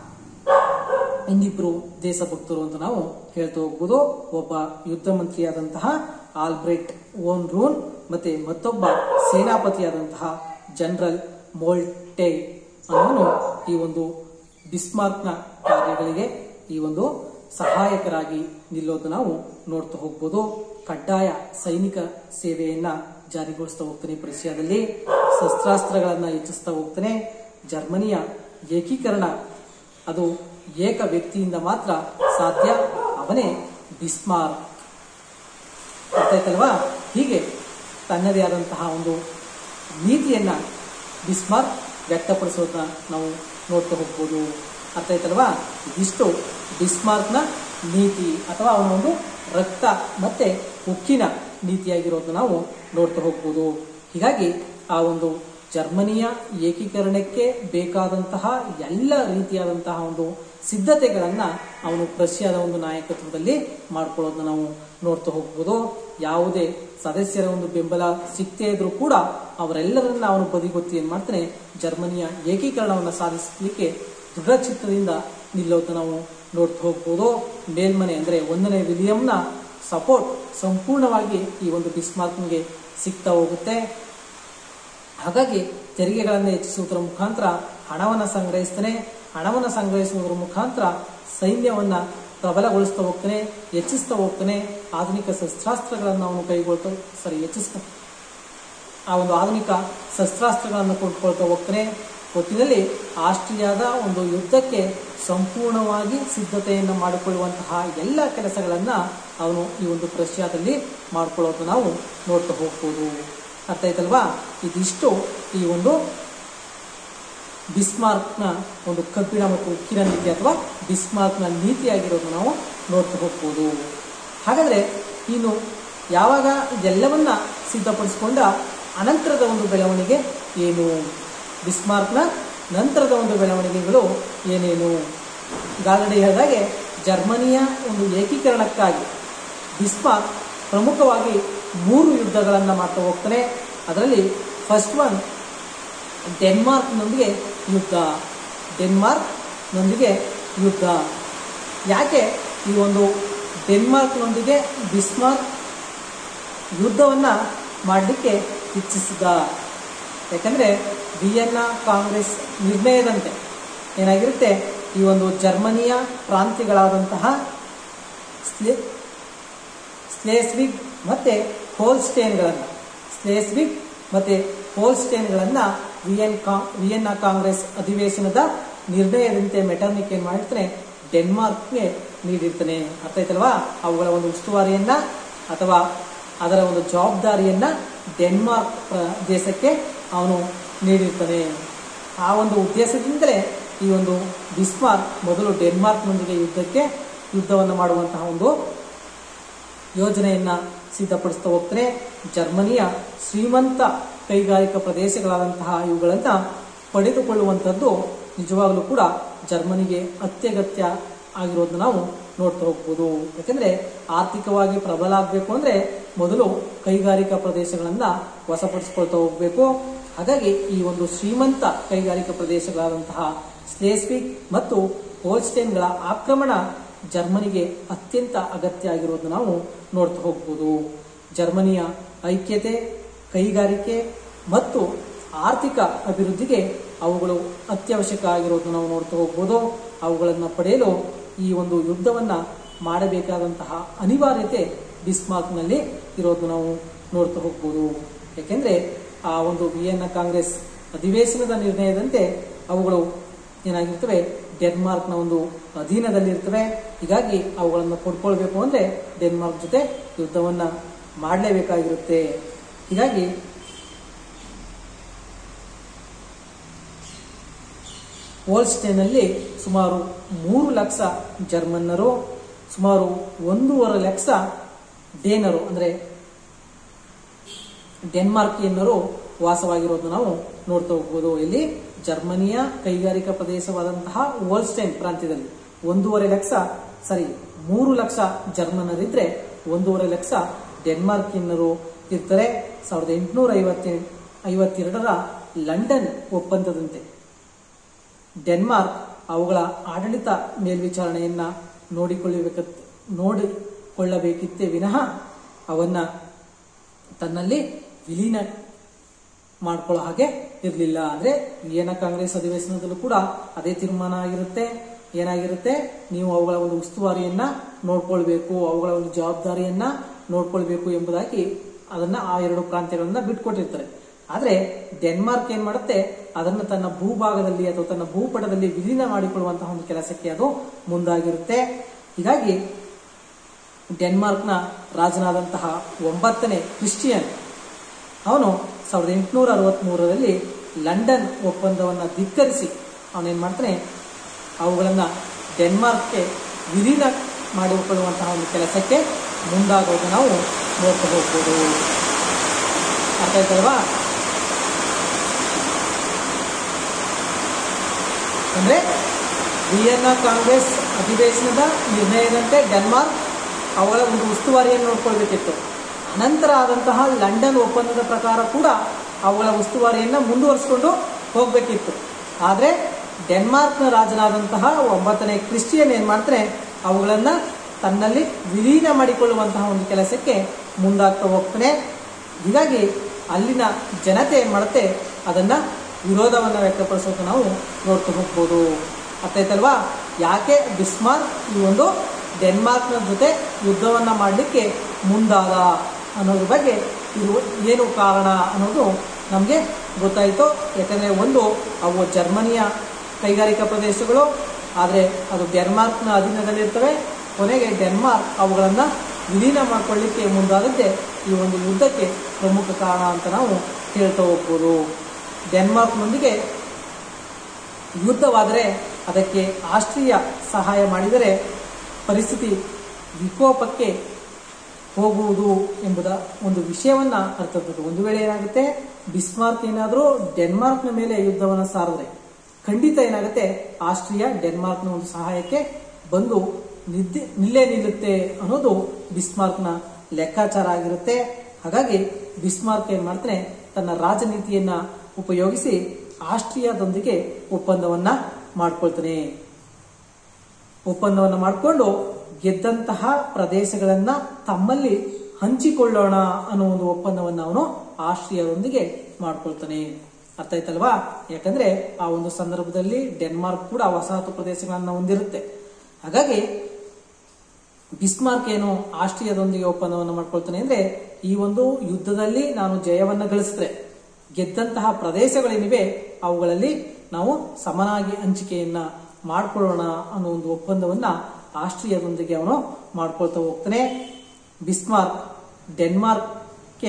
ಇನ್ನಿಬ್ರು ದೇಶಭಕ್ತರು ಅಂತ ನಾವು ಹೇಳ್ತಾ ಹೋಗ್ಬೋದು ಒಬ್ಬ ಯುದ್ಧ ಮಂತ್ರಿಯಾದಂತಹ ಆಲ್ಬ್ರೆಟ್ ಓನ್ ರೂನ್ ಮತ್ತೆ ಮತ್ತೊಬ್ಬ ಸೇನಾಪತಿಯಾದಂತಹ ಜನರಲ್ ಮೋಲ್ಟೆ ಅನ್ನೋನು ಈ ಒಂದು ಬಿಸ್ಮಾರ್ಕ್ನ ಕಾರ್ಯಗಳಿಗೆ ಈ ಒಂದು ಸಹಾಯಕರಾಗಿ ನಿಲ್ಲೋದು ನಾವು ನೋಡ್ತಾ ಹೋಗ್ಬೋದು ಕಡ್ಡಾಯ ಸೈನಿಕ ಸೇವೆಯನ್ನ ಜಾರಿಗೊಳಿಸ್ತಾ ಹೋಗ್ತಾನೆ ಪ್ರಷ್ಯಾದಲ್ಲಿ ಶಸ್ತ್ರಾಸ್ತ್ರಗಳನ್ನ ಹೆಚ್ಚಿಸ್ತಾ ಹೋಗ್ತಾನೆ ಜರ್ಮನಿಯ ಏಕೀಕರಣ ಅದು ಏಕ ವ್ಯಕ್ತಿಯಿಂದ ಮಾತ್ರ ಸಾಧ್ಯ ಅವನೇ ಬಿಸ್ಮಾರ್ಕ್ ಗೊತ್ತಾಯ್ತಲ್ವಾ ಹೀಗೆ ತನ್ನದೇ ಆದಂತಹ ಒಂದು ನೀತಿಯನ್ನ ಬಿಸ್ಮಾರ್ಕ್ ವ್ಯಕ್ತಪಡಿಸೋದನ್ನ ನಾವು ನೋಡ್ತಾ ಹೋಗ್ಬೋದು ಅರ್ಥ ಆಯ್ತಲ್ವಾ ಇದಿಷ್ಟು ಬಿಸ್ಮಾರ್ಕ್ನ ನೀತಿ ಅಥವಾ ಅವನ ಒಂದು ರಕ್ತ ಮತ್ತೆ ಉಕ್ಕಿನ ನೀತಿಯಾಗಿರೋದನ್ನ ನಾವು ನೋಡ್ತಾ ಹೋಗ್ಬೋದು ಹೀಗಾಗಿ ಆ ಒಂದು ಜರ್ಮನಿಯ ಏಕೀಕರಣಕ್ಕೆ ಬೇಕಾದಂತಹ ಎಲ್ಲ ರೀತಿಯಾದಂತಹ ಒಂದು ಸಿದ್ಧತೆಗಳನ್ನ ಅವನು ಪ್ರಷ್ಯಾದ ಒಂದು ನಾಯಕತ್ವದಲ್ಲಿ ಮಾಡ್ಕೊಳ್ಳೋದನ್ನ ನಾವು ನೋಡ್ತಾ ಹೋಗ್ಬೋದು ಯಾವುದೇ ಸದಸ್ಯರ ಒಂದು ಬೆಂಬಲ ಸಿಕ್ಕದೇ ಇದ್ರೂ ಕೂಡ ಅವರೆಲ್ಲರನ್ನ ಅವನು ಬದಿಗೊತ್ತಿ ಏನ್ ಮಾಡ್ತಾನೆ ಜರ್ಮನಿಯ ಏಕೀಕರಣವನ್ನು ಸಾಧಿಸಲಿಕ್ಕೆ ದೃಢಚಿತ್ತದಿಂದ ನಿಲ್ಲೋದನ್ನ ನಾವು ನೋಡ್ತಾ ಹೋಗ್ಬೋದು ಮೇಲ್ಮನೆ ಅಂದ್ರೆ ಒಂದನೇ ವಿಲಿಯಂನ ಸಪೋರ್ಟ್ ಸಂಪೂರ್ಣವಾಗಿ ಈ ಒಂದು ಬಿಸ್ಮಾರ್ಕ್ನಿಗೆ ಸಿಗ್ತಾ ಹೋಗುತ್ತೆ ಹಾಗಾಗಿ ತೆರಿಗೆಗಳನ್ನು ಹೆಚ್ಚಿಸುವುದರ ಮುಖಾಂತರ ಹಣವನ್ನು ಸಂಗ್ರಹಿಸ್ತಾನೆ ಹಣವನ್ನು ಸಂಗ್ರಹಿಸುವುದರ ಮುಖಾಂತರ ಸೈನ್ಯವನ್ನ ಪ್ರಬಲಗೊಳಿಸ್ತಾ ಹೋಗ್ತಾನೆ ಹೆಚ್ಚಿಸ್ತಾ ಹೋಗ್ತಾನೆ ಆಧುನಿಕ ಶಸ್ತ್ರಾಸ್ತ್ರಗಳನ್ನು ಅವನು ಕೈಗೊಳ್ತಾ ಸರಿ ಹೆಚ್ಚಿಸ್ತಾ ಆ ಒಂದು ಆಧುನಿಕ ಶಸ್ತ್ರಾಸ್ತ್ರಗಳನ್ನು ಕೊಂಡ್ಕೊಳ್ತಾ ಹೋಗ್ತಾನೆ ಒಟ್ಟಿನಲ್ಲಿ ಆಸ್ಟ್ರಿಯಾದ ಒಂದು ಯುದ್ಧಕ್ಕೆ ಸಂಪೂರ್ಣವಾಗಿ ಸಿದ್ಧತೆಯನ್ನು ಮಾಡಿಕೊಳ್ಳುವಂತಹ ಎಲ್ಲ ಕೆಲಸಗಳನ್ನ ಅವನು ಈ ಒಂದು ಪ್ರಷ್ಯಾದಲ್ಲಿ ಮಾಡ್ಕೊಳ್ಳೋದು ನಾವು ನೋಡ್ತಾ ಹೋಗ್ಬೋದು ಅರ್ಥ ಆಯ್ತಲ್ವಾ ಇದಿಷ್ಟು ಈ ಒಂದು ಬಿಸ್ಮಾರ್ಕ್ನ ಒಂದು ಕಬ್ಬಿಣ ಮತ್ತು ಉಕ್ಕಿನ ನೀತಿ ಅಥವಾ ಬಿಸ್ಮಾರ್ಕ್ನ ನೀತಿಯಾಗಿರೋದು ನಾವು ನೋಡ್ತಾ ಹೋಗ್ಬೋದು ಹಾಗಾದ್ರೆ ಇನ್ನು ಯಾವಾಗ ಇದೆಲ್ಲವನ್ನ ಸಿದ್ಧಪಡಿಸಿಕೊಂಡ ಅನಂತರದ ಒಂದು ಬೆಳವಣಿಗೆ ಏನು ಬಿಸ್ಮಾರ್ಕ್ನ ನಂತರದ ಒಂದು ಬೆಳವಣಿಗೆಗಳು ಏನೇನು ಈಗಾಗಲೇ ಹೇಳಿದಾಗೆ ಜರ್ಮನಿಯ ಒಂದು ಏಕೀಕರಣಕ್ಕಾಗಿ ಬಿಸ್ಮಾರ್ಕ್ ಪ್ರಮುಖವಾಗಿ ಮೂರು ಯುದ್ಧಗಳನ್ನು ಮಾಡ್ತಾ ಹೋಗ್ತಾನೆ ಅದರಲ್ಲಿ ಫಸ್ಟ್ ಒನ್ ಡೆನ್ಮಾರ್ಕ್ನೊಂದಿಗೆ ಯುದ್ಧ ಡೆನ್ಮಾರ್ಕ್ನೊಂದಿಗೆ ಯುದ್ಧ ಯಾಕೆ ಈ ಒಂದು ಡೆನ್ಮಾರ್ಕ್ನೊಂದಿಗೆ ಬಿಸ್ಮಾರ್ಕ್ ಯುದ್ಧವನ್ನ ಮಾಡಲಿಕ್ಕೆ ಇಚ್ಛಿಸಿದ ಯಾಕಂದ್ರೆ ವಿಯೆನ್ನಾ ಕಾಂಗ್ರೆಸ್ ನಿರ್ಣಯದಂತೆ ಏನಾಗಿರುತ್ತೆ ಈ ಒಂದು ಜರ್ಮನಿಯ ಪ್ರಾಂತ್ಯಗಳಾದಂತಹ ಸ್ಲೇ ಸ್ಲೇಸ್ವಿಗ್ ಮತ್ತೆ ಹೋಲ್ಸ್ಟೇನ್ಗಳನ್ನು ಸ್ಲೇಸ್ವಿಗ್ ಮತ್ತೆ ಹೋಲ್ಸ್ಟೇನ್ಗಳನ್ನ ವಿಯನ್ ಕಾ ವಿಯೆನ್ನಾ ಕಾಂಗ್ರೆಸ್ ಅಧಿವೇಶನದ ನಿರ್ಣಯದಂತೆ ಮೆಟರ್ನಿಕ್ ಏನ್ ಮಾಡಿರ್ತಾನೆ ಡೆನ್ಮಾರ್ಕ್ಗೆ ನೀಡಿರ್ತಾನೆ ಅರ್ಥ ಆಯ್ತಲ್ವಾ ಅವುಗಳ ಒಂದು ಉಸ್ತುವಾರಿಯನ್ನ ಅಥವಾ ಅದರ ಒಂದು ಜವಾಬ್ದಾರಿಯನ್ನ ಡೆನ್ಮಾರ್ಕ್ ಪ್ರ- ದೇಶಕ್ಕೆ ಅವನು ನೀಡಿರ್ತಾನೆ ಆ ಒಂದು ಉದ್ದೇಶದಿಂದಲೇ ಈ ಒಂದು ಬಿಸ್ಮಾರ್ಕ್ ಮೊದಲು ಡೆನ್ಮಾರ್ಕ್ನೊಂದಿಗೆ ಯುದ್ಧಕ್ಕೆ ಯುದ್ಧವನ್ನು ಮಾಡುವಂತಹ ಒಂದು ಯೋಜನೆಯನ್ನ ಸಿದ್ಧಪಡಿಸ್ತಾ ಹೋಗ್ತಾನೆ ಜರ್ಮನಿಯ ಶ್ರೀಮಂತ ಕೈಗಾರಿಕಾ ಪ್ರದೇಶಗಳಾದಂತಹ ಇವುಗಳನ್ನ ಪಡೆದುಕೊಳ್ಳುವಂಥದ್ದು ನಿಜವಾಗಲೂ ಕೂಡ ಜರ್ಮನಿಗೆ ಅತ್ಯಗತ್ಯ ಆಗಿರೋದನ್ನ ನಾವು ನೋಡ್ತಾ ಹೋಗ್ಬೋದು ಯಾಕಂದ್ರೆ ಆರ್ಥಿಕವಾಗಿ ಪ್ರಬಲ ಆಗಬೇಕು ಅಂದ್ರೆ ಮೊದಲು ಕೈಗಾರಿಕಾ ಪ್ರದೇಶಗಳನ್ನ ವಶಪಡಿಸಿಕೊಳ್ತಾ ಹೋಗ್ಬೇಕು ಹಾಗಾಗಿ ಈ ಒಂದು ಶ್ರೀಮಂತ ಕೈಗಾರಿಕಾ ಪ್ರದೇಶಗಳಾದಂತಹ ಸ್ಲೇಸ್ವಿಕ್ ಮತ್ತು ಹೋಲ್ಸ್ಟೈನ್ಗಳ ಆಕ್ರಮಣ ಜರ್ಮನಿಗೆ ಅತ್ಯಂತ ಅಗತ್ಯ ಆಗಿರೋದನ್ನ ನಾವು ನೋಡ್ತಾ ಹೋಗ್ಬೋದು ಜರ್ಮನಿಯ ಐಕ್ಯತೆ ಕೈಗಾರಿಕೆ ಮತ್ತು ಆರ್ಥಿಕ ಅಭಿವೃದ್ಧಿಗೆ ಅವುಗಳು ಅತ್ಯವಶ್ಯಕ ಆಗಿರೋದನ್ನ ನಾವು ನೋಡ್ತಾ ಹೋಗ್ಬೋದು ಅವುಗಳನ್ನು ಪಡೆಯಲು ಈ ಒಂದು ಯುದ್ಧವನ್ನ ಮಾಡಬೇಕಾದಂತಹ ಅನಿವಾರ್ಯತೆ ಬಿಸ್ಮಾರ್ಕ್ನಲ್ಲಿ ಇರೋದು ನಾವು ನೋಡ್ತಾ ಹೋಗ್ಬೋದು ಯಾಕೆಂದ್ರೆ ಆ ಒಂದು ವಿಯೆನ್ನ ಕಾಂಗ್ರೆಸ್ ಅಧಿವೇಶನದ ನಿರ್ಣಯದಂತೆ ಅವುಗಳು ಏನಾಗಿರ್ತವೆ ಡೆನ್ಮಾರ್ಕ್ನ ಒಂದು ಅಧೀನದಲ್ಲಿರ್ತವೆ ಹೀಗಾಗಿ ಅವುಗಳನ್ನು ಪಡ್ಕೊಳ್ಬೇಕು ಅಂದ್ರೆ ಡೆನ್ಮಾರ್ಕ್ ಜೊತೆ ಯುದ್ಧವನ್ನ ಮಾಡಲೇಬೇಕಾಗಿರುತ್ತೆ ಹೀಗಾಗಿ ಓಲ್ಸ್ಟೇನಲ್ಲಿ ಸುಮಾರು ಮೂರು ಲಕ್ಷ ಜರ್ಮನ್ನರು ಸುಮಾರು ಒಂದೂವರೆ ಲಕ್ಷ ಡೇನರು ಅಂದ್ರೆ ಡೆನ್ಮಾರ್ಕಿಯನ್ನರು ವಾಸವಾಗಿರೋದು ನಾವು ನೋಡ್ತಾ ಹೋಗ್ಬೋದು ಇಲ್ಲಿ ಜರ್ಮನಿಯ ಕೈಗಾರಿಕಾ ಪ್ರದೇಶವಾದಂತಹ ಓಲ್ಸ್ಟೈನ್ ಪ್ರಾಂತ್ಯದಲ್ಲಿ ಒಂದೂವರೆ ಲಕ್ಷ ಸರಿ ಮೂರು ಲಕ್ಷ ಜರ್ಮನರಿದ್ರೆ ಒಂದೂವರೆ ಲಕ್ಷ ಡೆನ್ಮಾರ್ಕಿಯನ್ನರು ಇರ್ತಾರೆ ಸಾವಿರದ ಎಂಟುನೂರ ಐವತ್ತ ಐವತ್ತೆರಡರ ಲಂಡನ್ ಒಪ್ಪಂದದಂತೆ ಡೆನ್ಮಾರ್ಕ್ ಅವುಗಳ ಆಡಳಿತ ಮೇಲ್ವಿಚಾರಣೆಯನ್ನ ನೋಡಿಕೊಳ್ಳಬೇಕ ನೋಡಿಕೊಳ್ಳಬೇಕಿತ್ತೇ ವಿನಃ ಅವನ್ನ ತನ್ನಲ್ಲಿ ವಿಲೀನ ಮಾಡ್ಕೊಳ್ಳೋ ಹಾಗೆ ಇರಲಿಲ್ಲ ಅಂದ್ರೆ ವಿಯೆನಾ ಕಾಂಗ್ರೆಸ್ ಅಧಿವೇಶನದಲ್ಲೂ ಕೂಡ ಅದೇ ತೀರ್ಮಾನ ಆಗಿರುತ್ತೆ ಏನಾಗಿರುತ್ತೆ ನೀವು ಅವುಗಳ ಒಂದು ಉಸ್ತುವಾರಿಯನ್ನ ನೋಡ್ಕೊಳ್ಬೇಕು ಅವುಗಳ ಒಂದು ಜವಾಬ್ದಾರಿಯನ್ನ ನೋಡ್ಕೊಳ್ಬೇಕು ಎಂಬುದಾಗಿ ಅದನ್ನ ಆ ಎರಡು ಪ್ರಾಂತ್ಯಗಳನ್ನ ಬಿಟ್ಕೊಟ್ಟಿರ್ತಾರೆ ಆದ್ರೆ ಡೆನ್ಮಾರ್ಕ್ ಏನ್ ಮಾಡುತ್ತೆ ಅದನ್ನು ತನ್ನ ಭೂಭಾಗದಲ್ಲಿ ಅಥವಾ ತನ್ನ ಭೂಪಟದಲ್ಲಿ ವಿಲೀನ ಮಾಡಿಕೊಳ್ಳುವಂತಹ ಒಂದು ಕೆಲಸಕ್ಕೆ ಅದು ಮುಂದಾಗಿರುತ್ತೆ ಹೀಗಾಗಿ ಡೆನ್ಮಾರ್ಕ್ನ ರಾಜನಾದಂತಹ ಒಂಬತ್ತನೇ ಕ್ರಿಸ್ಟಿಯನ್ ಅವನು ಸಾವಿರದ ಎಂಟುನೂರ ಅರವತ್ಮೂರರಲ್ಲಿ ಲಂಡನ್ ಒಪ್ಪಂದವನ್ನು ಧಿಕ್ಕರಿಸಿ ಅವನೇನ್ ಮಾಡ್ತಾನೆ ಅವುಗಳನ್ನ ಡೆನ್ಮಾರ್ಕ್ಗೆ ವಿಲೀನ ಮಾಡಿಕೊಳ್ಳುವಂತಹ ಒಂದು ಕೆಲಸಕ್ಕೆ ಮುಂದಾಗೋದು ನಾವು ನೋಡ್ತಾ ಹೋಗ್ಬೋದು ಅರ್ಥ ಆಯ್ತಲ್ವಾ ಅಂದ್ರೆ ವಿಯೆನ್ನಾ ಕಾಂಗ್ರೆಸ್ ಅಧಿವೇಶನದ ನಿರ್ಣಯದಂತೆ ಡೆನ್ಮಾರ್ಕ್ ಅವಳ ಒಂದು ಉಸ್ತುವಾರಿಯನ್ನು ನೋಡ್ಕೊಳ್ಬೇಕಿತ್ತು ನಂತರ ಆದಂತಹ ಲಂಡನ್ ಒಪ್ಪಂದದ ಪ್ರಕಾರ ಕೂಡ ಅವುಗಳ ಉಸ್ತುವಾರಿಯನ್ನ ಮುಂದುವರಿಸಿಕೊಂಡು ಹೋಗ್ಬೇಕಿತ್ತು ಆದ್ರೆ ಡೆನ್ಮಾರ್ಕ್ನ ರಾಜನಾದಂತಹ ಒಂಬತ್ತನೇ ಕ್ರಿಸ್ಟಿಯನ್ ಏನ್ ಮಾಡ್ತಾನೆ ಅವುಗಳನ್ನ ತನ್ನಲ್ಲಿ ವಿಲೀನ ಮಾಡಿಕೊಳ್ಳುವಂತಹ ಒಂದು ಕೆಲಸಕ್ಕೆ ಮುಂದಾಗ್ತಾ ಹೋಗ್ತಾನೆ ಹೀಗಾಗಿ ಅಲ್ಲಿನ ಜನತೆ ಏನ್ ಮಾಡುತ್ತೆ ಅದನ್ನ ವಿರೋಧವನ್ನ ವ್ಯಕ್ತಪಡಿಸೋಕೆ ನಾವು ನೋಡ್ತಾ ಹೋಗ್ಬೋದು ಅರ್ಥ ಆಯ್ತಲ್ವಾ ಯಾಕೆ ಬಿಸ್ಮಾರ್ಕ್ ಈ ಒಂದು ಡೆನ್ಮಾರ್ಕ್ನ ಜೊತೆ ಯುದ್ಧವನ್ನ ಮಾಡಲಿಕ್ಕೆ ಮುಂದಾದ ಅನ್ನೋದ್ರ ಬಗ್ಗೆ ಇದು ಏನು ಕಾರಣ ಅನ್ನೋದು ನಮಗೆ ಗೊತ್ತಾಯಿತು ಯಾಕಂದ್ರೆ ಒಂದು ಅವು ಜರ್ಮನಿಯ ಕೈಗಾರಿಕಾ ಪ್ರದೇಶಗಳು ಆದರೆ ಅದು ಡೆನ್ಮಾರ್ಕ್ನ ಅಧೀನದಲ್ಲಿರ್ತವೆ ಕೊನೆಗೆ ಡೆನ್ಮಾರ್ಕ್ ಅವುಗಳನ್ನ ವಿಲೀನ ಮಾಡಿಕೊಳ್ಳಿಕ್ಕೆ ಮುಂದಾದದ್ದೇ ಈ ಒಂದು ಯುದ್ಧಕ್ಕೆ ಪ್ರಮುಖ ಕಾರಣ ಅಂತ ನಾವು ಹೇಳ್ತಾ ಹೋಗ್ಬೋದು ಡೆನ್ಮಾರ್ಕ್ನೊಂದಿಗೆ ಯುದ್ಧವಾದರೆ ಅದಕ್ಕೆ ಆಸ್ಟ್ರಿಯಾ ಸಹಾಯ ಮಾಡಿದರೆ ಪರಿಸ್ಥಿತಿ ವಿಕೋಪಕ್ಕೆ ಹೋಗುವುದು ಎಂಬುದ ಒಂದು ವಿಷಯವನ್ನ ಅರ್ಥಬೇಕು ಒಂದು ವೇಳೆ ಏನಾಗುತ್ತೆ ಬಿಸ್ಮಾರ್ಕ್ ಏನಾದರೂ ಡೆನ್ಮಾರ್ಕ್ನ ಮೇಲೆ ಯುದ್ಧವನ್ನ ಸಾರಿದ್ರೆ ಖಂಡಿತ ಏನಾಗುತ್ತೆ ಆಸ್ಟ್ರಿಯಾ ಡೆನ್ಮಾರ್ಕ್ನ ಒಂದು ಸಹಾಯಕ್ಕೆ ಬಂದು ನಿದ್ದೆ ನಿಲ್ಲೇ ನಿಲ್ಲುತ್ತೆ ಅನ್ನೋದು ಬಿಸ್ಮಾರ್ಕ್ನ ಲೆಕ್ಕಾಚಾರ ಆಗಿರುತ್ತೆ ಹಾಗಾಗಿ ಬಿಸ್ಮಾರ್ಕ್ ಏನ್ ಮಾಡ್ತಾನೆ ತನ್ನ ರಾಜನೀತಿಯನ್ನ ಉಪಯೋಗಿಸಿ ಆಸ್ಟ್ರಿಯಾದೊಂದಿಗೆ ಒಪ್ಪಂದವನ್ನ ಮಾಡ್ಕೊಳ್ತಾನೆ ಒಪ್ಪಂದವನ್ನು ಮಾಡಿಕೊಂಡು ಗೆದ್ದಂತಹ ಪ್ರದೇಶಗಳನ್ನ ತಮ್ಮಲ್ಲಿ ಹಂಚಿಕೊಳ್ಳೋಣ ಅನ್ನೋ ಒಂದು ಒಪ್ಪಂದವನ್ನು ಅವನು ಆಸ್ಟ್ರಿಯಾದೊಂದಿಗೆ ಮಾಡ್ಕೊಳ್ತಾನೆ ಅರ್ಥ ಆಯ್ತಲ್ವಾ ಯಾಕಂದ್ರೆ ಆ ಒಂದು ಸಂದರ್ಭದಲ್ಲಿ ಡೆನ್ಮಾರ್ಕ್ ಕೂಡ ವಸಾಹತು ಪ್ರದೇಶಗಳನ್ನ ಹೊಂದಿರುತ್ತೆ ಹಾಗಾಗಿ ಬಿಸ್ಮಾರ್ಕ್ ಏನು ಆಸ್ಟ್ರಿಯಾದೊಂದಿಗೆ ಒಪ್ಪಂದವನ್ನು ಮಾಡ್ಕೊಳ್ತಾನೆ ಅಂದ್ರೆ ಈ ಒಂದು ಯುದ್ಧದಲ್ಲಿ ನಾನು ಜಯವನ್ನ ಗಳಿಸಿದ್ರೆ ಗೆದ್ದಂತಹ ಪ್ರದೇಶಗಳೇನಿವೆ ಅವುಗಳಲ್ಲಿ ನಾವು ಸಮನಾಗಿ ಹಂಚಿಕೆಯನ್ನ ಮಾಡ್ಕೊಳ್ಳೋಣ ಅನ್ನೋ ಒಂದು ಒಪ್ಪಂದವನ್ನ ಆಸ್ಟ್ರಿಯಾದೊಂದಿಗೆ ಅವನು ಮಾಡ್ಕೊಳ್ತಾ ಹೋಗ್ತಾನೆ ಬಿಸ್ಮಾರ್ಕ್ ಡೆನ್ಮಾರ್ಕ್ಗೆ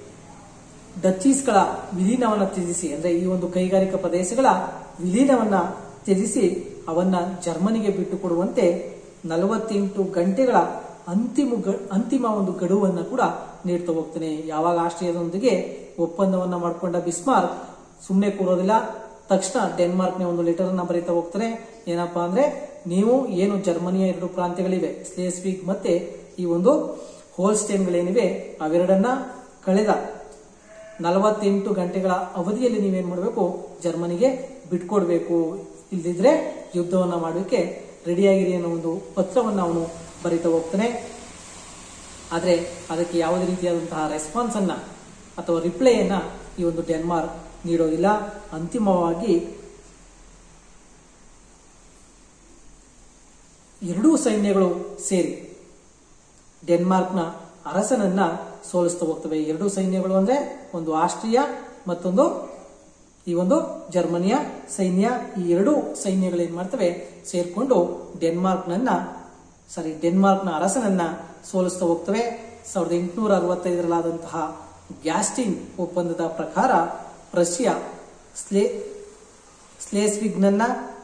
ಡಚೀಸ್ಗಳ ವಿಲೀನವನ್ನ ತ್ಯಜಿಸಿ ಅಂದ್ರೆ ಈ ಒಂದು ಕೈಗಾರಿಕಾ ಪ್ರದೇಶಗಳ ವಿಲೀನವನ್ನ ತ್ಯಜಿಸಿ ಅವನ್ನ ಜರ್ಮನಿಗೆ ಬಿಟ್ಟು ಕೊಡುವಂತೆ ನಲವತ್ತೆಂಟು ಗಂಟೆಗಳ ಅಂತಿಮ ಗ- ಅಂತಿಮ ಒಂದು ಗಡುವನ್ನ ಕೂಡ ನೀಡ್ತಾ ಹೋಗ್ತಾನೆ ಯಾವಾಗ ಆಸ್ಟ್ರಿಯಾದೊಂದಿಗೆ ಒಪ್ಪಂದವನ್ನ ಮಾಡಿಕೊಂಡ ಬಿಸ್ಮಾರ್ಕ್ ಸುಮ್ಮನೆ ಕೂರೋದಿಲ್ಲ ತಕ್ಷಣ ಡೆನ್ಮಾರ್ಕ್ನ ಒಂದು ಲೆಟರ್ ಅನ್ನ ಬರೀತಾ ಹೋಗ್ತಾನೆ ಏನಪ್ಪಾ ಅಂದ್ರೆ ನೀವು ಏನು ಜರ್ಮನಿಯ ಎರಡು ಪ್ರಾಂತ್ಯಗಳಿವೆ ಸ್ಲೇಸ್ವಿಗ್ ಮತ್ತೆ ಈ ಒಂದು ಹೋಲ್ಸ್ಟೇನ್ಗಳೇನಿವೆ ಅವೆರಡನ್ನ ಕಳೆದ ನಲವತ್ತೆಂಟು ಗಂಟೆಗಳ ಅವಧಿಯಲ್ಲಿ ನೀವೇನ್ ಮಾಡಬೇಕು ಜರ್ಮನಿಗೆ ಬಿಟ್ಕೊಡ್ಬೇಕು ಇಲ್ದಿದ್ರೆ ಯುದ್ಧವನ್ನ ಮಾಡೋಕೆ ರೆಡಿಯಾಗಿರಿ ಅನ್ನೋ ಒಂದು ಪತ್ರವನ್ನು ಅವನು ಬರೀತಾ ಹೋಗ್ತಾನೆ ಆದ್ರೆ ಅದಕ್ಕೆ ಯಾವುದೇ ರೀತಿಯಾದಂತಹ ರೆಸ್ಪಾನ್ಸ್ ಅನ್ನ ಅಥವಾ ರಿಪ್ಲೈಯನ್ನ ಈ ಒಂದು ಡೆನ್ಮಾರ್ಕ್ ನೀಡೋದಿಲ್ಲ ಅಂತಿಮವಾಗಿ ಎರಡೂ ಸೈನ್ಯಗಳು ಸೇರಿ ಡೆನ್ಮಾರ್ಕ್ನ ಅರಸನನ್ನ ಸೋಲಿಸ್ತಾ ಹೋಗ್ತವೆ ಎರಡೂ ಸೈನ್ಯಗಳು ಅಂದ್ರೆ ಒಂದು ಆಸ್ಟ್ರಿಯಾ ಮತ್ತೊಂದು ಈ ಒಂದು ಜರ್ಮನಿಯ ಸೈನ್ಯ ಈ ಎರಡೂ ಸೈನ್ಯಗಳು ಏನ್ ಮಾಡ್ತವೆ ಸೇರ್ಕೊಂಡು ಡೆನ್ಮಾರ್ಕ್ನನ್ನ ಸಾರಿ ಡೆನ್ಮಾರ್ಕ್ನ ಅರಸನನ್ನ ಸೋಲಿಸ್ತಾ ಹೋಗ್ತವೆ ಸಾವಿರದ ಎಂಟುನೂರ ಅರವತ್ತೈದರಲ್ಲಾದಂತಹ ಗ್ಯಾಸ್ಟಿನ್ ಒಪ್ಪಂದದ ಪ್ರಕಾರ ರಷ್ಯಾ ಸ್ಲೇ ಸ್ಲೇಸ್ವಿಗ್ನನ್ನ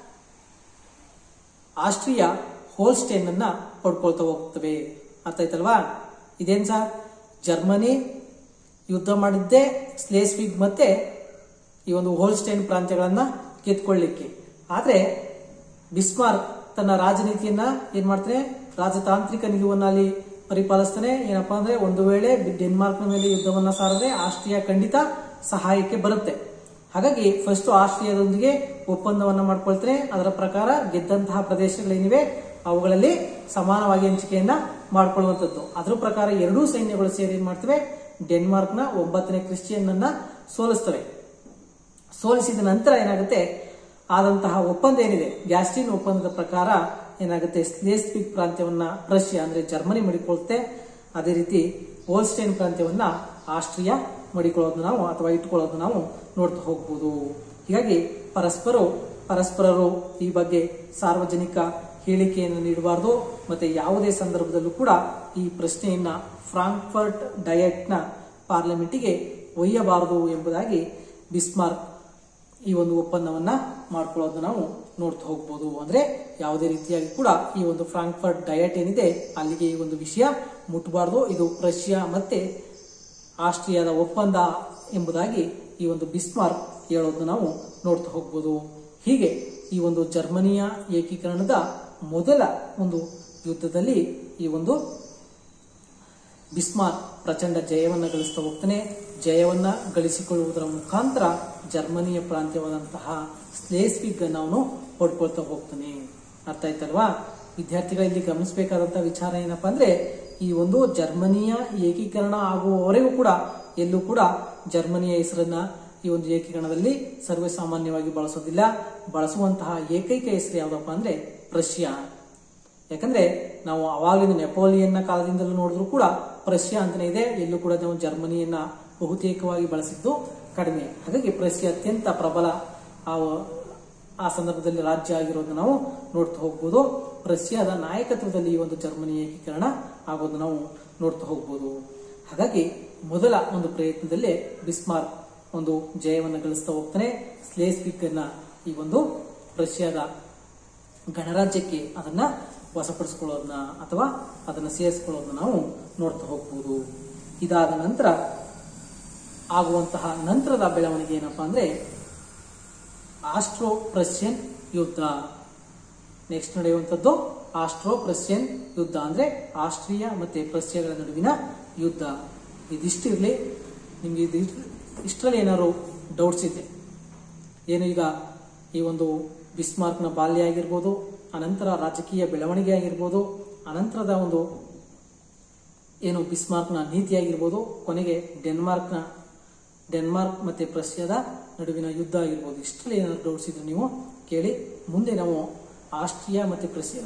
ಆಸ್ಟ್ರಿಯಾ ಹೋಲ್ಸ್ಟೇನ್ ಅನ್ನ ಪಡ್ಕೊಳ್ತಾ ಹೋಗ್ತವೆ ಅರ್ಥ ಆಯ್ತಲ್ವಾ ಇದೇನ್ ಸರ್ ಜರ್ಮನಿ ಯುದ್ಧ ಮಾಡಿದ್ದೇ ಸ್ಲೇಸ್ವಿಗ್ ಮತ್ತೆ ಈ ಒಂದು ಹೋಲ್ಸ್ಟೈನ್ ಪ್ರಾಂತ್ಯಗಳನ್ನ ಗೆದ್ಕೊಳ್ಳಿಕ್ಕೆ ಆದ್ರೆ ಬಿಸ್ಮಾರ್ಕ್ ತನ್ನ ರಾಜನೀತಿಯನ್ನ ಏನ್ ಮಾಡ್ತಾನೆ ರಾಜತಾಂತ್ರಿಕ ನಿಲುವನ್ನ ಅಲ್ಲಿ ಪರಿಪಾಲಿಸ್ತಾನೆ ಏನಪ್ಪಾ ಅಂದ್ರೆ ಒಂದು ವೇಳೆ ಡೆನ್ಮಾರ್ಕ್ನ ಮೇಲೆ ಯುದ್ಧವನ್ನ ಸಾರಿದ್ರೆ ಆಸ್ಟ್ರಿಯಾ ಖಂಡಿತ ಸಹಾಯಕ್ಕೆ ಬರುತ್ತೆ ಹಾಗಾಗಿ ಫಸ್ಟ್ ಆಸ್ಟ್ರಿಯಾದೊಂದಿಗೆ ಒಪ್ಪಂದವನ್ನ ಮಾಡ್ಕೊಳ್ತಾನೆ ಅದರ ಪ್ರಕಾರ ಗೆದ್ದಂತಹ ಪ್ರದೇಶಗಳೇನಿವೆ ಅವುಗಳಲ್ಲಿ ಸಮಾನವಾಗಿ ಹಂಚಿಕೆಯನ್ನ ಮಾಡ್ಕೊಳ್ಳುವಂಥದ್ದು ಅದರ ಪ್ರಕಾರ ಎರಡೂ ಸೈನ್ಯಗಳು ಸೇರಿ ಏನ್ ಮಾಡ್ತವೆ ಡೆನ್ಮಾರ್ಕ್ನ ಒಂಬತ್ತನೇ ಕ್ರಿಶ್ಚಿಯನ್ ಅನ್ನ ಸೋಲಿಸ್ತವೆ ಸೋಲಿಸಿದ ನಂತರ ಏನಾಗುತ್ತೆ ಆದಂತಹ ಒಪ್ಪಂದ ಏನಿದೆ ಗ್ಯಾಸ್ಟಿನ್ ಒಪ್ಪಂದದ ಪ್ರಕಾರ ಏನಾಗುತ್ತೆ ಸ್ಲೇಸ್ಪಿಕ್ ಪ್ರಾಂತ್ಯವನ್ನ ರಷ್ಯಾ ಅಂದ್ರೆ ಜರ್ಮನಿ ಮಡಿಕೊಳ್ಳುತ್ತೆ ಅದೇ ರೀತಿ ಹೋಲ್ಸ್ಟೈನ್ ಪ್ರಾಂತ್ಯವನ್ನ ಆಸ್ಟ್ರಿಯಾ ಮಡಿಕೊಳ್ಳೋದು ನಾವು ಅಥವಾ ಇಟ್ಕೊಳ್ಳೋದು ನಾವು ನೋಡ್ತಾ ಹೋಗ್ಬೋದು ಹೀಗಾಗಿ ಪರಸ್ಪರ ಪರಸ್ಪರರು ಈ ಬಗ್ಗೆ ಸಾರ್ವಜನಿಕ ಹೇಳಿಕೆಯನ್ನು ನೀಡಬಾರದು ಮತ್ತೆ ಯಾವುದೇ ಸಂದರ್ಭದಲ್ಲೂ ಕೂಡ ಈ ಪ್ರಶ್ನೆಯನ್ನ ಫ್ರಾಂಕ್ಫರ್ಟ್ ಡಯಟ್ನ ಪಾರ್ಲಿಮೆಂಟಿಗೆ ಒಯ್ಯಬಾರದು ಎಂಬುದಾಗಿ ಬಿಸ್ಮಾರ್ಕ್ ಈ ಒಂದು ಒಪ್ಪಂದವನ್ನ ಮಾಡ್ಕೊಳ್ಳೋದನ್ನ ನಾವು ನೋಡ್ತಾ ಹೋಗ್ಬೋದು ಅಂದ್ರೆ ಯಾವುದೇ ರೀತಿಯಾಗಿ ಕೂಡ ಈ ಒಂದು ಫ್ರಾಂಕ್ಫರ್ಟ್ ಡಯಟ್ ಏನಿದೆ ಅಲ್ಲಿಗೆ ಈ ಒಂದು ವಿಷಯ ಮುಟ್ಟಬಾರ್ದು ಇದು ರಷ್ಯಾ ಮತ್ತೆ ಆಸ್ಟ್ರಿಯಾದ ಒಪ್ಪಂದ ಎಂಬುದಾಗಿ ಈ ಒಂದು ಬಿಸ್ಮಾರ್ಕ್ ಹೇಳೋದನ್ನ ನಾವು ನೋಡ್ತಾ ಹೋಗ್ಬೋದು ಹೀಗೆ ಈ ಒಂದು ಜರ್ಮನಿಯ ಏಕೀಕರಣದ ಮೊದಲ ಒಂದು ಯುದ್ಧದಲ್ಲಿ ಈ ಒಂದು ಬಿಸ್ಮಾರ್ಕ್ ಪ್ರಚಂಡ ಜಯವನ್ನ ಗಳಿಸ್ತಾ ಹೋಗ್ತಾನೆ ಜಯವನ್ನ ಗಳಿಸಿಕೊಳ್ಳುವುದರ ಮುಖಾಂತರ ಜರ್ಮನಿಯ ಪ್ರಾಂತ್ಯವಾದಂತಹ ಸ್ಲೇಸ್ವಿಗ್ ಅನ್ನು ಅವನು ಪಡ್ಕೊಳ್ತಾ ಹೋಗ್ತಾನೆ ಅರ್ಥ ಆಯ್ತಲ್ವಾ ವಿದ್ಯಾರ್ಥಿಗಳಲ್ಲಿ ಗಮನಿಸಬೇಕಾದಂತಹ ವಿಚಾರ ಏನಪ್ಪಾ ಅಂದ್ರೆ ಈ ಒಂದು ಜರ್ಮನಿಯ ಏಕೀಕರಣ ಆಗುವವರೆಗೂ ಕೂಡ ಎಲ್ಲೂ ಕೂಡ ಜರ್ಮನಿಯ ಹೆಸರನ್ನ ಈ ಒಂದು ಏಕೀಕರಣದಲ್ಲಿ ಸರ್ವೇ ಸಾಮಾನ್ಯವಾಗಿ ಬಳಸೋದಿಲ್ಲ ಬಳಸುವಂತಹ ಏಕೈಕ ಹೆಸರು ಯಾವ್ದಪ್ಪ ಅಂದ್ರೆ ಪ್ರಷ್ಯಾ ಯಾಕಂದ್ರೆ ನಾವು ಅವಾಗಿನ ನೆಪೋಲಿಯನ್ನ ಕಾಲದಿಂದಲೂ ನೋಡಿದ್ರು ಕೂಡ ಪ್ರಷ್ಯಾ ಅಂತಾನೆ ಇದೆ ಎಲ್ಲೂ ಕೂಡ ನಾವು ಜರ್ಮನಿಯನ್ನ ಬಹುತೇಕವಾಗಿ ಬಳಸಿದ್ದು ಕಡಿಮೆ ಹಾಗಾಗಿ ಪ್ರಷ್ಯಾ ಅತ್ಯಂತ ಪ್ರಬಲ ಆ ಆ ಸಂದರ್ಭದಲ್ಲಿ ರಾಜ್ಯ ಆಗಿರೋದನ್ನ ನಾವು ನೋಡ್ತಾ ಹೋಗ್ಬೋದು ರಷ್ಯಾದ ನಾಯಕತ್ವದಲ್ಲಿ ಈ ಒಂದು ಜರ್ಮನಿ ಏಕೀಕರಣ ಆಗೋದು ನಾವು ನೋಡ್ತಾ ಹೋಗ್ಬೋದು ಹಾಗಾಗಿ ಮೊದಲ ಒಂದು ಪ್ರಯತ್ನದಲ್ಲೇ ಬಿಸ್ಮಾರ್ಕ್ ಒಂದು ಜಯವನ್ನು ಗಳಿಸ್ತಾ ಹೋಗ್ತಾನೆ ಸ್ಲೇಸ್ವಿಕ್ ಅನ್ನ ಈ ಒಂದು ರಷ್ಯಾದ ಗಣರಾಜ್ಯಕ್ಕೆ ಅದನ್ನ ವಶಪಡಿಸ್ಕೊಳ್ಳೋದನ್ನ ಅಥವಾ ಅದನ್ನ ಸೇರಿಸ್ಕೊಳ್ಳೋದನ್ನ ನಾವು ನೋಡ್ತಾ ಹೋಗ್ಬೋದು ಇದಾದ ನಂತರ ಆಗುವಂತಹ ನಂತರದ ಬೆಳವಣಿಗೆ ಏನಪ್ಪಾ ಅಂದ್ರೆ ಆಸ್ಟ್ರೋ ಪ್ರಷ್ಯನ್ ಯುದ್ಧ ನೆಕ್ಸ್ಟ್ ನಡೆಯುವಂಥದ್ದು ಆಸ್ಟ್ರೋ ಪ್ರಷ್ಯನ್ ಯುದ್ಧ ಅಂದ್ರೆ ಆಸ್ಟ್ರಿಯಾ ಮತ್ತೆ ಪ್ರಷ್ಯಾಗಳ ನಡುವಿನ ಯುದ್ಧ ಇದಿಷ್ಟಿರ್ಲಿ ನಿಮ್ಗೆ ಇದು ಇಷ್ಟರಲ್ಲಿ ಏನಾದ್ರು ಡೌಟ್ಸ್ ಇದೆ ಏನು ಈಗ ಈ ಒಂದು ಬಿಸ್ಮಾರ್ಕ್ನ ಬಾಲ್ಯ ಆಗಿರ್ಬೋದು ಅನಂತರ ರಾಜಕೀಯ ಬೆಳವಣಿಗೆ ಆಗಿರ್ಬೋದು ಅನಂತರದ ಒಂದು ಏನು ಬಿಸ್ಮಾರ್ಕ್ನ ನೀತಿ ಆಗಿರ್ಬೋದು ಕೊನೆಗೆ ಡೆನ್ಮಾರ್ಕ್ನ ಡೆನ್ಮಾರ್ಕ್ ಮತ್ತೆ ಪ್ರಷ್ಯಾದ ನಡುವಿನ ಯುದ್ಧ ಆಗಿರ್ಬೋದು ಇಷ್ಟರಲ್ಲಿ ಏನಾದ್ರು ಡೌಟ್ಸ್ ಇದ್ರೆ ನೀವು ಕೇಳಿ ಮುಂದೆ ನಾವು ಆಸ್ಟ್ರಿಯಾ ಮತ್ತೆ ಪ್ರಷ್ಯಾ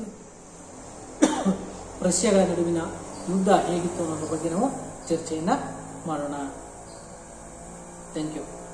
ಪ್ರಷ್ಯಾಗಳ ನಡುವಿನ ಯುದ್ಧ ಹೇಗಿತ್ತು ಅನ್ನೋದ್ರ ಬಗ್ಗೆ ನಾವು ಚರ್ಚೆಯನ್ನ ಮಾಡೋಣ ಥ್ಯಾಂಕ್ ಯು